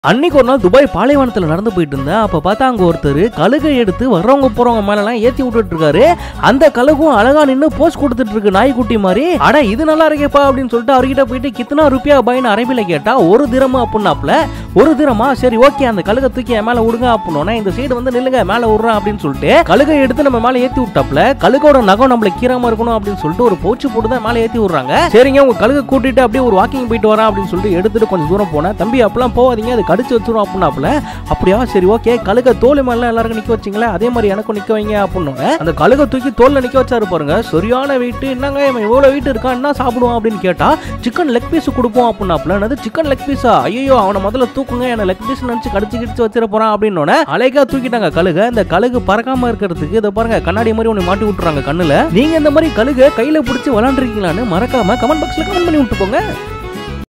அன்னைக்கு ஒரு நாள் துபாய் பாலைவனத்துல நடந்து போயிட்டு இருந்தேன் அப்ப பார்த்தா அங்க ஒருத்தர் கழுகை எடுத்து வர்றவங்க போறவங்க மேல எல்லாம் ஏத்தி விட்டுட்டு இருக்காரு அந்த கழுகும் அழகா நின்னு போஸ்ட் கொடுத்துட்டு இருக்கு நாய்க்குட்டி மாதிரி அட இது நல்லா இருக்கேப்பா அப்படின்னு சொல்லிட்டு அவர்கிட்ட போயிட்டு கித்தனா ருப்பியா பாயின்னு அரபில கேட்டா ஒரு திரம அப்படின்னாப்ல ஒரு திரமா சரி ஓகே அந்த கழுகை தூக்கி என் மேல விடுங்க அப்படின்னா இந்த சைடு வந்து நில்லுங்க மேல விடுறேன் அப்படின்னு சொல்லிட்டு கழுகை எடுத்து நம்ம மேல ஏத்தி விட்டாப்ல கழுகோட நகம் நம்மள கீராம இருக்கணும் அப்படின்னு சொல்லிட்டு ஒரு பவுச்சு போட்டு தான் மேல ஏத்தி விடுறாங்க சரிங்க உங்க கழுகை கூட்டிட்டு அப்படியே ஒரு வாக்கிங் போயிட்டு வரேன் அப்படின்னு சொல்லிட்டு எடுத்துட்டு கொஞ்சம் தூரம் போனேன் தம்பி அப்பெல்லாம் போகாதீங்க அது கடிச்சு வச்சிரும் அப்படின்னாப்புல அப்படியா சரி ஓகே கழுக தோல் மேல எல்லாருக்கும் நிக்க வச்சிங்களே அதே மாதிரி எனக்கும் நிக்க வைங்க அப்படின்னு அந்த கழுக தூக்கி தோல்ல நிக்க வச்சாரு பாருங்க சரியான வெயிட் என்னங்க இவன் இவ்வளவு வெயிட் இருக்கான் என்ன சாப்பிடுவான் அப்படின்னு கேட்டா சிக்கன் லெக் பீஸ் கொடுப்போம் அப்படின்னாப்புல என்னது சிக்கன் லெக் பீஸா ஐயோ அவனை முதல்ல தூக்குங்க என்ன லெக் பீஸ் நினைச்சு கடிச்சு கிடிச்சு வச்சிட போறான் அப்படின்னு அலைக்கா தூக்கிட்டாங்க கழுக இந்த கழுகு பறக்காம இருக்கிறதுக்கு இதை பாருங்க கண்ணாடி மாதிரி ஒன்று மாட்டி விட்டுறாங்க கண்ணுல நீங்க இந்த மாதிரி கழுக கையில பிடிச்சி விளாண்டுருக்கீங்களான்னு மறக்காம கமெண்ட் பாக்ஸ்ல கமெண்ட் பண்ணி விட்டு போங்க